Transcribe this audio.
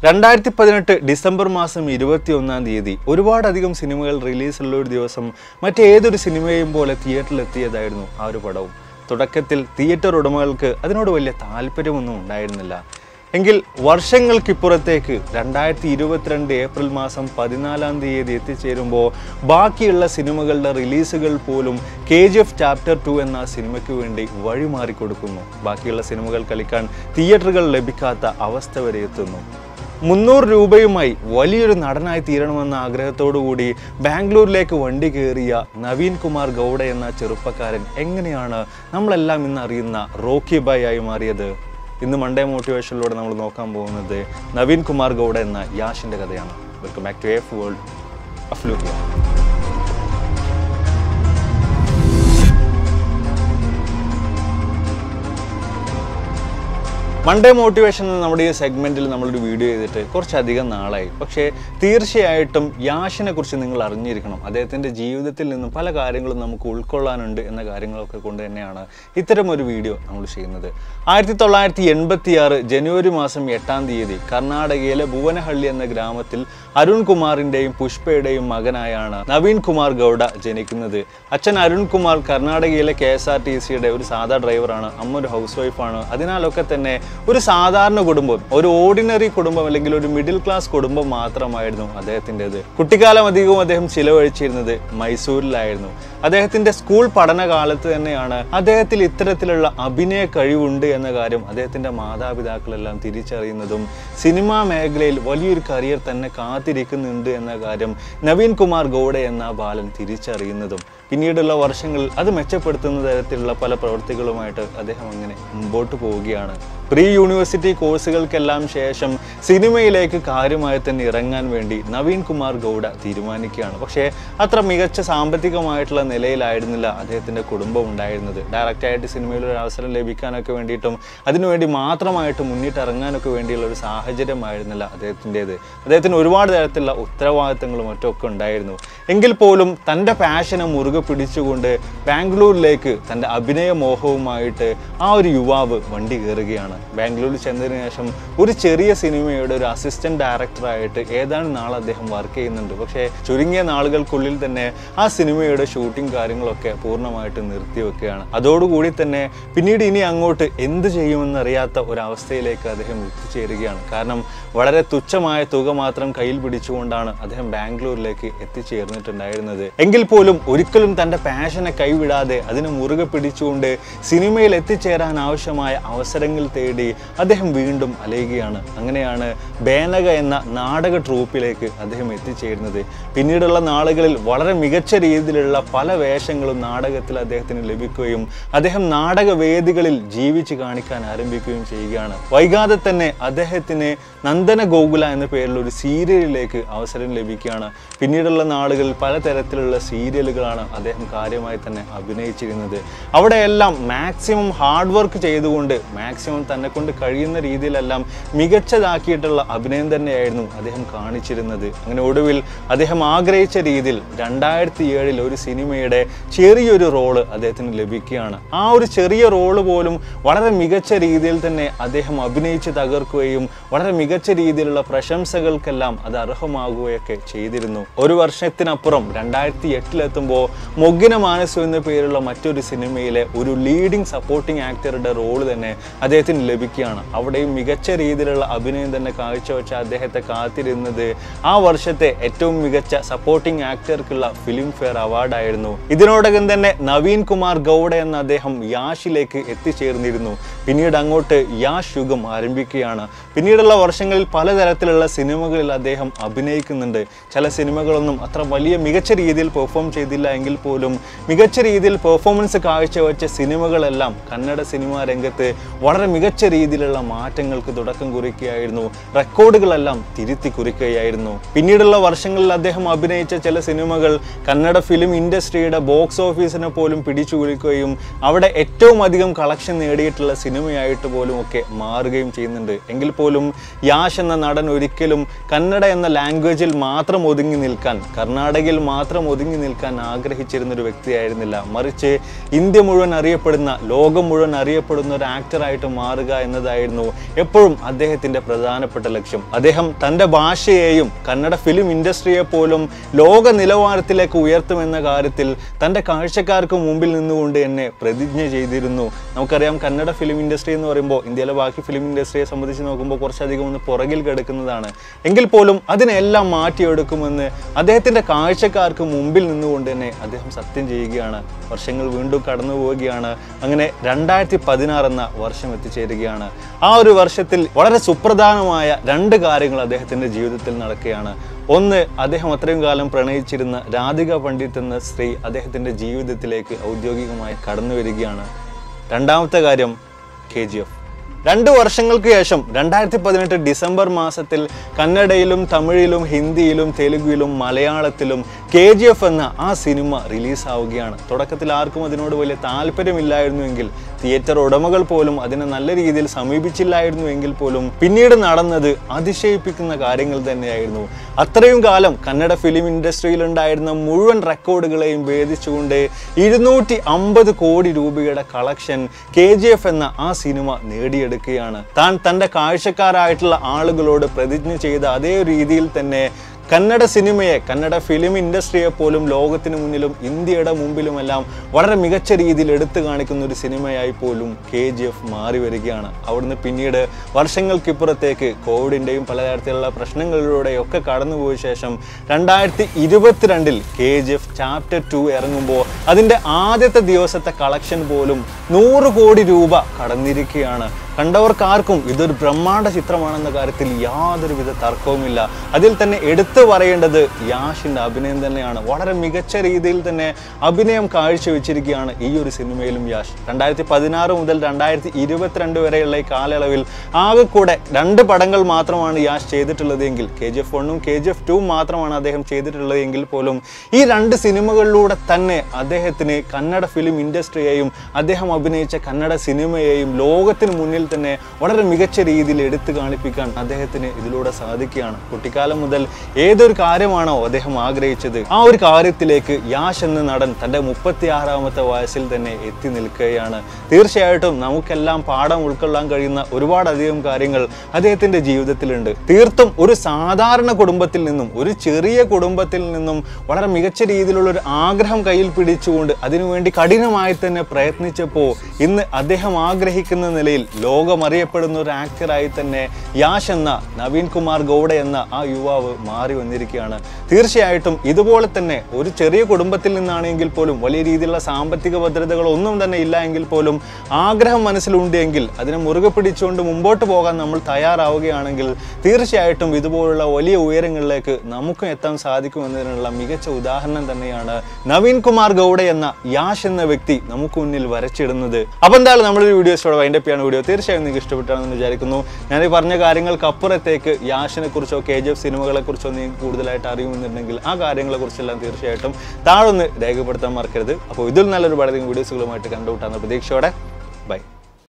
രണ്ടായിരത്തി പതിനെട്ട് ഡിസംബർ മാസം ഇരുപത്തി ഒന്നാം തീയതി ഒരുപാടധികം സിനിമകൾ റിലീസുള്ള ഒരു ദിവസം മറ്റേതൊരു സിനിമയും പോലെ തിയേറ്ററിലെത്തിയതായിരുന്നു ആ ഒരു പടവും തുടക്കത്തിൽ തിയേറ്റർ ഉടമകൾക്ക് അതിനോട് വലിയ താല്പര്യമൊന്നും ഉണ്ടായിരുന്നില്ല എങ്കിൽ വർഷങ്ങൾക്കിപ്പുറത്തേക്ക് രണ്ടായിരത്തി ഇരുപത്തിരണ്ട് ഏപ്രിൽ മാസം പതിനാലാം തീയതി എത്തിച്ചേരുമ്പോൾ ബാക്കിയുള്ള സിനിമകളുടെ റിലീസുകൾ പോലും K G F chapter two എന്ന സിനിമയ്ക്ക് വേണ്ടി വഴിമാറിക്കൊടുക്കുന്നു ബാക്കിയുള്ള സിനിമകൾ കളിക്കാൻ തിയേറ്ററുകൾ ലഭിക്കാത്ത അവസ്ഥ വരെ എത്തുന്നു മുന്നൂറ് രൂപയുമായി വലിയൊരു നടനായി തീരണമെന്ന ആഗ്രഹത്തോടു കൂടി ബാംഗ്ലൂരിലേക്ക് വണ്ടി കയറിയ നവീൻ കുമാർ ഗൗഡ എന്ന ചെറുപ്പക്കാരൻ എങ്ങനെയാണ് നമ്മളെല്ലാം ഇന്ന് അറിയുന്ന റോക്കി ബായ് ആയി മാറിയത് ഇന്ന് മൺഡേ മോട്ടിവേഷനിലൂടെ നമ്മൾ നോക്കാൻ പോകുന്നത് നവീൻ കുമാർ ഗൗഡ എന്ന യാഷിൻ്റെ കഥയാണ് welcome back to F world അഫ്ലൂക്കിയ മൺഡേ മോട്ടിവേഷൻ എന്ന നമ്മുടെ ഈ സെഗ്മെന്റിൽ നമ്മളൊരു വീഡിയോ ചെയ്തിട്ട് കുറച്ചധികം നാളായി പക്ഷേ തീർച്ചയായിട്ടും യാഷിനെ കുറിച്ച് നിങ്ങൾ അറിഞ്ഞിരിക്കണം അദ്ദേഹത്തിൻ്റെ ജീവിതത്തിൽ നിന്നും പല കാര്യങ്ങളും നമുക്ക് ഉൾക്കൊള്ളാനുണ്ട് എന്ന കാര്യങ്ങളൊക്കെ കൊണ്ട് തന്നെയാണ് ഇത്തരം ഒരു വീഡിയോ നമ്മൾ ചെയ്യുന്നത് ആയിരത്തി തൊള്ളായിരത്തി എൺപത്തി ആറ് ജനുവരി മാസം എട്ടാം തീയതി കർണാടകയിലെ ഭുവനഹള്ളി എന്ന ഗ്രാമത്തിൽ അരുൺ കുമാറിൻ്റെയും പുഷ്പയുടെയും മകനായാണ് നവീൻ കുമാർ ഗൗഡ ജനിക്കുന്നത് അച്ഛൻ അരുൺ കുമാർ കർണാടകയിലെ കെ എസ് ആർ ടി സിയുടെ ഒരു സാധാ ഡ്രൈവറാണ് അമ്മ ഒരു ഹൗസ് വൈഫാണ് അതിനാലൊക്കെ തന്നെ ഒരു സാധാരണ കുടുംബം ഒരു ഓർഡിനറി കുടുംബം അല്ലെങ്കിൽ ഒരു മിഡിൽ ക്ലാസ് കുടുംബം മാത്രമായിരുന്നു അദ്ദേഹത്തിൻ്റെത് കുട്ടിക്കാലം അധികവും അദ്ദേഹം ചിലവഴിച്ചിരുന്നത് മൈസൂരിലായിരുന്നു അദ്ദേഹത്തിന്റെ സ്കൂൾ പഠനകാലത്ത് തന്നെയാണ് അദ്ദേഹത്തിൽ ഇത്തരത്തിലുള്ള അഭിനയ കഴിവുണ്ട് എന്ന കാര്യം അദ്ദേഹത്തിന്റെ മാതാപിതാക്കളെല്ലാം തിരിച്ചറിയുന്നതും സിനിമാ മേഖലയിൽ വലിയൊരു കരിയർ തന്നെ കാത്തിരിക്കുന്നുണ്ട് എന്ന കാര്യം നവീൻ കുമാർ ഗൗഡ എന്ന ബാലൻ തിരിച്ചറിയുന്നതും പിന്നീടുള്ള വർഷങ്ങളിൽ അത് മെച്ചപ്പെടുത്തുന്ന തരത്തിലുള്ള പല പ്രവൃത്തികളുമായിട്ട് അദ്ദേഹം അങ്ങനെ മുമ്പോട്ട് പോവുകയാണ് പ്രീ യൂണിവേഴ്സിറ്റി കോഴ്സുകൾക്കെല്ലാം ശേഷം സിനിമയിലേക്ക് കാര്യമായി തന്നെ ഇറങ്ങാൻ വേണ്ടി നവീൻ കുമാർ ഗൗഡ തീരുമാനിക്കുകയാണ് പക്ഷേ അത്ര മികച്ച സാമ്പത്തികമായിട്ടുള്ള നിലയിലായിരുന്നില്ല അദ്ദേഹത്തിൻ്റെ കുടുംബം ഉണ്ടായിരുന്നത് ഡയറക്റ്റായിട്ട് സിനിമയിൽ ഒരു അവസരം ലഭിക്കാനൊക്കെ വേണ്ടിയിട്ടും അതിനുവേണ്ടി മാത്രമായിട്ട് മുന്നിട്ടിറങ്ങാനൊക്കെ വേണ്ടിയുള്ള ഒരു സാഹചര്യമായിരുന്നില്ല അദ്ദേഹത്തിൻ്റെത് അദ്ദേഹത്തിന് ഒരുപാട് തരത്തിലുള്ള ഉത്തരവാദിത്തങ്ങളും മറ്റൊക്കെ ഉണ്ടായിരുന്നു എങ്കിൽ പോലും തൻ്റെ പാഷനെ മുറുകെ പിടിച്ചുകൊണ്ട് ബാംഗ്ലൂരിലേക്ക് തൻ്റെ അഭിനയ മോഹവുമായിട്ട് ആ ഒരു യുവാവ് വണ്ടി കയറുകയാണ് ബാംഗ്ലൂരിൽ ചെന്നതിന് ശേഷം ഒരു ചെറിയ സിനിമയുടെ ഒരു അസിസ്റ്റന്റ് ഡയറക്ടറായിട്ട് ഏതാനും നാൾ അദ്ദേഹം വർക്ക് ചെയ്യുന്നുണ്ട് പക്ഷേ ചുരുങ്ങിയ നാളുകൾക്കുള്ളിൽ തന്നെ ആ സിനിമയുടെ ഷൂട്ടിംഗ് കാര്യങ്ങളൊക്കെ പൂർണ്ണമായിട്ട് നിർത്തിവെക്കുകയാണ് അതോടുകൂടി തന്നെ പിന്നീട് ഇനി അങ്ങോട്ട് എന്ത് ചെയ്യുമെന്നറിയാത്ത ഒരവസ്ഥയിലേക്ക് അദ്ദേഹം എത്തിച്ചേരുകയാണ് കാരണം വളരെ തുച്ഛമായ തുക മാത്രം കയ്യിൽ പിടിച്ചുകൊണ്ടാണ് അദ്ദേഹം ബാംഗ്ലൂരിലേക്ക് എത്തിച്ചേർന്നിട്ടുണ്ടായിരുന്നത് എങ്കിൽ പോലും ഒരിക്കലും തൻ്റെ പാഷനെ കൈവിടാതെ അതിനെ മുറുകെ പിടിച്ചുകൊണ്ട് സിനിമയിൽ എത്തിച്ചേരാൻ ആവശ്യമായ അവസരങ്ങൾ തേടി അദ്ദേഹം വീണ്ടും അലയുകയാണ് അങ്ങനെയാണ് ബേനക എന്ന നാടക ട്രൂപ്പിലേക്ക് അദ്ദേഹം എത്തിച്ചേരുന്നത് പിന്നീടുള്ള നാളുകളിൽ വളരെ മികച്ച രീതിയിലുള്ള പല വേഷങ്ങളും നാടകത്തിൽ അദ്ദേഹത്തിന് ലഭിക്കുകയും അദ്ദേഹം നാടകവേദികളിൽ ജീവിച്ച് കാണിക്കാൻ ആരംഭിക്കുകയും ചെയ്യുകയാണ് വൈകാതെ തന്നെ അദ്ദേഹത്തിന് നന്ദന ഗോകുല എന്ന പേരിൽ ഒരു സീരിയലിലേക്ക് അവസരം ലഭിക്കുകയാണ് പിന്നീടുള്ള നാളുകളിൽ പലതരത്തിലുള്ള സീരിയലുകളാണ് അദ്ദേഹം കാര്യമായി തന്നെ അഭിനയിച്ചിരുന്നത് അവിടെയെല്ലാം മാക്സിമം ഹാർഡ് വർക്ക് ചെയ്തുകൊണ്ട് മാക്സിമം തന്നെ കൊണ്ട് കഴിയുന്ന രീതിയിലെല്ലാം മികച്ചതാക്കിയിട്ടുള്ള അഭിനയം തന്നെയായിരുന്നു അദ്ദേഹം കാണിച്ചിരുന്നത് അങ്ങനെ ഒടുവിൽ അദ്ദേഹം ആഗ്രഹിച്ച രീതിയിൽ രണ്ടായിരത്തി ഏഴിൽ ഒരു സിനിമയുടെ ചെറിയൊരു റോള് അദ്ദേഹത്തിന് ലഭിക്കുകയാണ് ആ ഒരു ചെറിയ റോള് പോലും വളരെ മികച്ച രീതിയിൽ തന്നെ അദ്ദേഹം അഭിനയിച്ച് തകർക്കുകയും വളരെ മികച്ച രീതിയിലുള്ള പ്രശംസകൾക്കെല്ലാം അത് അർഹമാകുകയൊക്കെ ചെയ്തിരുന്നു ഒരു വർഷത്തിനപ്പുറം രണ്ടായിരത്തി എട്ടിലെത്തുമ്പോൾ മൊഗ്ഗിന മാനസു എന്ന പേരുള്ള മറ്റൊരു സിനിമയിലെ ഒരു ലീഡിംഗ് സപ്പോർട്ടിംഗ് ആക്ടറുടെ റോള് തന്നെ അദ്ദേഹത്തിന് ലഭിക്കുകയാണ് അവിടെയും മികച്ച രീതിയിലുള്ള അഭിനയം തന്നെ കാഴ്ചവെച്ച അദ്ദേഹത്തെ കാത്തിരുന്നത് ആ വർഷത്തെ ഏറ്റവും മികച്ച സപ്പോർട്ടിംഗ് ആക്ടർക്കുള്ള ഫിലിം ഫെയർ അവാർഡായിരുന്നു ഇതിനോടകം തന്നെ നവീൻ കുമാർ ഗൗഡ എന്ന അദ്ദേഹം യാഷിലേക്ക് എത്തിച്ചേർന്നിരുന്നു പിന്നീട് അങ്ങോട്ട് യാഷ് യുഗം ആരംഭിക്കുകയാണ് പിന്നീടുള്ള വർഷങ്ങളിൽ പലതരത്തിലുള്ള സിനിമകളിൽ അദ്ദേഹം അഭിനയിക്കുന്നുണ്ട് ചില സിനിമകളൊന്നും അത്ര വലിയ മികച്ച രീതിയിൽ പെർഫോം ചെയ്തില്ല എങ്കിൽ പോലും മികച്ച രീതിയിൽ പെർഫോമൻസ് കാഴ്ചവെച്ച സിനിമകളെല്ലാം കന്നഡ സിനിമാ രംഗത്ത് വളരെ മികച്ച രീതിയിലുള്ള മാറ്റങ്ങൾക്ക് തുടക്കം കുറിക്കുകയായിരുന്നു റെക്കോർഡുകളെല്ലാം തിരുത്തി കുറിക്കുകയായിരുന്നു പിന്നീടുള്ള വർഷങ്ങളിൽ അദ്ദേഹം അഭിനയിച്ച ചില സിനിമകൾ കന്നഡ ഫിലിം ഇൻഡസ്ട്രിയുടെ ബോക്സ് ഓഫീസിനെ പോലും പിടിച്ചു കുലിക്കുകയും അവിടെ ഏറ്റവും അധികം കളക്ഷൻ നേടിയിട്ടുള്ള സിനിമയായിട്ട് പോലും ഒക്കെ മാറുകയും ചെയ്യുന്നുണ്ട് എങ്കിൽ പോലും യാഷ് എന്ന നടൻ ഒരിക്കലും കന്നഡ എന്ന ലാംഗ്വേജിൽ മാത്രം ഒതുങ്ങി നിൽക്കാൻ കർണാടകയിൽ മാത്രം ഒതുങ്ങി നിൽക്കാൻ ആഗ്രഹിച്ചിരുന്ന ഒരു വ്യക്തിയായിരുന്നില്ല മറിച്ച് ഇന്ത്യ മുഴുവൻ അറിയപ്പെടുന്ന ലോകം മുഴുവൻ അറിയപ്പെടുന്ന ഒരു ആക്ടറായിട്ട് മാറുക മാറുക എന്നതായിരുന്നു എപ്പോഴും അദ്ദേഹത്തിന്റെ പ്രധാനപ്പെട്ട ലക്ഷ്യം അദ്ദേഹം തന്റെ ഭാഷയെയും കന്നഡ ഫിലിം ഇൻഡസ്ട്രിയെ പോലും ലോക നിലവാരത്തിലേക്ക് ഉയർത്തുമെന്ന കാര്യത്തിൽ തന്റെ കാഴ്ചക്കാർക്ക് മുമ്പിൽ നിന്നുകൊണ്ട് തന്നെ പ്രതിജ്ഞ ചെയ്തിരുന്നു നമുക്കറിയാം കന്നഡ ഫിലിം ഇൻഡസ്ട്രി എന്ന് പറയുമ്പോൾ ഇന്ത്യയിലെ ബാക്കി ഫിലിം ഇൻഡസ്ട്രിയെ സംബന്ധിച്ച് നോക്കുമ്പോൾ കുറച്ചധികം ഒന്ന് പുറകിൽ കിടക്കുന്നതാണ് എങ്കിൽ പോലും അതിനെല്ലാം മാറ്റിയെടുക്കുമെന്ന് അദ്ദേഹത്തിന്റെ കാഴ്ചക്കാർക്ക് മുമ്പിൽ നിന്നുകൊണ്ട് തന്നെ അദ്ദേഹം സത്യം ചെയ്യുകയാണ് വർഷങ്ങൾ വീണ്ടും കടന്നു പോവുകയാണ് അങ്ങനെ രണ്ടായിരത്തി പതിനാറ് എന്ന വർഷം എത്തിച്ചേരുകയാണ് ആ ഒരു വർഷത്തിൽ വളരെ സുപ്രധാനമായ രണ്ട് കാര്യങ്ങൾ അദ്ദേഹത്തിന്റെ ജീവിതത്തിൽ നടക്കുകയാണ് ഒന്ന് അദ്ദേഹം അത്രയും കാലം പ്രണയിച്ചിരുന്ന രാധിക പണ്ഡിറ്റ് എന്ന സ്ത്രീ അദ്ദേഹത്തിന്റെ ജീവിതത്തിലേക്ക് ഔദ്യോഗികമായി കടന്നു വരികയാണ് രണ്ടാമത്തെ കാര്യം കെ ജി എഫ് രണ്ട് വർഷങ്ങൾക്ക് ശേഷം രണ്ടായിരത്തി പതിനെട്ട് ഡിസംബർ മാസത്തിൽ കന്നഡയിലും തമിഴിലും ഹിന്ദിയിലും തെലുഗുവിലും മലയാളത്തിലും കെ ജി എഫ് എന്ന ആ സിനിമ റിലീസാവുകയാണ് തുടക്കത്തിൽ ആർക്കും അതിനോട് വലിയ താല്പര്യമില്ലായിരുന്നുവെങ്കിൽ തിയേറ്റർ ഉടമകൾ പോലും അതിനെ നല്ല രീതിയിൽ സമീപിച്ചില്ലായിരുന്നു എങ്കിൽ പോലും പിന്നീട് നടന്നത് അതിശയിപ്പിക്കുന്ന കാര്യങ്ങൾ തന്നെയായിരുന്നു അത്രയും കാലം കന്നഡ ഫിലിം ഇൻഡസ്ട്രിയിൽ ഉണ്ടായിരുന്ന മുഴുവൻ റെക്കോർഡുകളെയും ഭേദിച്ചുകൊണ്ട് ഇരുന്നൂറ്റി അമ്പത് കോടി രൂപയുടെ കളക്ഷൻ കെ ജി എഫ് എന്ന ആ സിനിമ നേടിയെടുക്കുകയാണ് താൻ തൻ്റെ കാഴ്ചക്കാരായിട്ടുള്ള ആളുകളോട് പ്രതിജ്ഞ ചെയ്ത അതേ രീതിയിൽ തന്നെ കന്നഡ സിനിമയെ കന്നഡ ഫിലിം ഇൻഡസ്ട്രിയെ പോലും ലോകത്തിന് മുന്നിലും ഇന്ത്യയുടെ മുമ്പിലുമെല്ലാം വളരെ മികച്ച രീതിയിൽ എടുത്തു കാണിക്കുന്ന ഒരു സിനിമയായി പോലും കെ ജി എഫ് മാറി വരികയാണ് അവിടുന്ന് പിന്നീട് വർഷങ്ങൾക്കിപ്പുറത്തേക്ക് കോവിഡിൻ്റെയും പലതരത്തിലുള്ള പ്രശ്നങ്ങളിലൂടെയും ഒക്കെ കടന്നുപോയ ശേഷം രണ്ടായിരത്തി ഇരുപത്തിരണ്ടിൽ K G F chapter two ഇറങ്ങുമ്പോൾ അതിൻ്റെ ആദ്യത്തെ ദിവസത്തെ കളക്ഷൻ പോലും നൂറ് കോടി രൂപ കടന്നിരിക്കുകയാണ് കണ്ടവർക്കാർക്കും ഇതൊരു ബ്രഹ്മാണ്ഡ ചിത്രമാണെന്ന കാര്യത്തിൽ യാതൊരുവിധ തർക്കവുമില്ല അതിൽ തന്നെ എടുത്തു പറയേണ്ടത് യാഷിൻ്റെ അഭിനയം തന്നെയാണ് വളരെ മികച്ച രീതിയിൽ തന്നെ അഭിനയം കാഴ്ചവെച്ചിരിക്കുകയാണ് ഈ ഒരു സിനിമയിലും യാഷ് രണ്ടായിരത്തി പതിനാറ് മുതൽ രണ്ടായിരത്തി ഇരുപത്തിരണ്ട് വരെയുള്ള ഈ കാലയളവിൽ ആകെ കൂടെ രണ്ട് പടങ്ങൾ മാത്രമാണ് യാഷ് ചെയ്തിട്ടുള്ളത് എങ്കിൽ കെ ജി എഫ് വണ്ണും കെ ജി എഫ് ടു മാത്രമാണ് അദ്ദേഹം ചെയ്തിട്ടുള്ളത് എങ്കിൽ പോലും ഈ രണ്ട് സിനിമകളിലൂടെ തന്നെ അദ്ദേഹത്തിന് കന്നഡ ഫിലിം ഇൻഡസ്ട്രിയെയും അദ്ദേഹം അഭിനയിച്ച കന്നഡ സിനിമയെയും ലോകത്തിന് മുന്നിൽ തന്നെ വളരെ മികച്ച രീതിയിൽ എടുത്തു കാണിപ്പിക്കാൻ അദ്ദേഹത്തിന് ഇതിലൂടെ സാധിക്കുകയാണ് കുട്ടിക്കാലം മുതൽ ഏതൊരു കാര്യമാണോ അദ്ദേഹം ആഗ്രഹിച്ചത് ആ ഒരു കാര്യത്തിലേക്ക് യാഷ് എന്ന നടൻ തൻ്റെ മുപ്പത്തി ആറാമത്തെ വയസ്സിൽ തന്നെ എത്തി നിൽക്കുകയാണ് തീർച്ചയായിട്ടും നമുക്കെല്ലാം പാഠം ഉൾക്കൊള്ളാൻ കഴിയുന്ന ഒരുപാടധികം കാര്യങ്ങൾ അദ്ദേഹത്തിൻ്റെ ജീവിതത്തിലുണ്ട് തീർത്തും ഒരു സാധാരണ കുടുംബത്തിൽ നിന്നും ഒരു ചെറിയ കുടുംബത്തിൽ നിന്നും വളരെ മികച്ച രീതിയിലുള്ള ഒരു ആഗ്രഹം കയ്യിൽ പിടിച്ചുകൊണ്ട് അതിനുവേണ്ടി കഠിനമായി തന്നെ പ്രയത്നിച്ചപ്പോൾ ഇന്ന് അദ്ദേഹം ആഗ്രഹിക്കുന്ന നിലയിൽ ലോകം അറിയപ്പെടുന്ന ഒരു ആക്ടറായി തന്നെ യാഷ് എന്ന നവീൻ കുമാർ ഗൗഡ എന്ന ആ യുവാവ് മാറി വന്നിരിക്കുകയാണ് തീർച്ചയായിട്ടും ഇതുപോലെ തന്നെ ഒരു ചെറിയ കുടുംബത്തിൽ നിന്നാണെങ്കിൽ പോലും വലിയ രീതിയിലുള്ള സാമ്പത്തിക ഭദ്രതകൾ ഒന്നും തന്നെ ഇല്ല എങ്കിൽ പോലും ആഗ്രഹം മനസ്സിലുണ്ട് എങ്കിൽ അതിനെ മുറുകെ പിടിച്ചുകൊണ്ട് മുമ്പോട്ട് പോകാൻ നമ്മൾ തയ്യാറാവുകയാണെങ്കിൽ തീർച്ചയായിട്ടും ഇതുപോലുള്ള വലിയ ഉയരങ്ങളിലേക്ക് നമുക്കും എത്താൻ സാധിക്കുമെന്നതിനുള്ള മികച്ച ഉദാഹരണം തന്നെയാണ് നവീൻ കുമാർ ഗൗഡ എന്ന യാഷ് എന്ന വ്യക്തി നമുക്ക് മുന്നിൽ വരച്ചിടുന്നത് അപ്പോൾ എന്തായാലും നമ്മുടെ വീഡിയോസോടെ വൈൻഡപ്പ് ചെയ്യാണ് വീഡിയോ തീർച്ചയായും നിങ്ങൾക്ക് ഇഷ്ടപ്പെട്ടാണെന്ന് വിചാരിക്കുന്നു ഞാൻ ഈ പറഞ്ഞ കാര്യങ്ങൾക്ക് അപ്പുറത്തേക്ക് യാഷിനെ കുറിച്ചോ കെ ജി എഫ് സിനിമകളെ കുറിച്ചോ നിങ്ങൾക്ക് കൂടുതലായിട്ട് അറിയുമെന്നുണ്ടെങ്കിൽ ആ കാര്യങ്ങളെ കുറിച്ചെല്ലാം തീർച്ചയായിട്ടും താഴൊന്ന് രേഖപ്പെടുത്താൻ മറക്കരുത് അപ്പോൾ ഇതിൽ നല്ലൊരു പടം വീഡിയോസുകളുമായിട്ട് കണ്ടുമുട്ടാവുന്ന പ്രതീക്ഷയോടെ ബൈ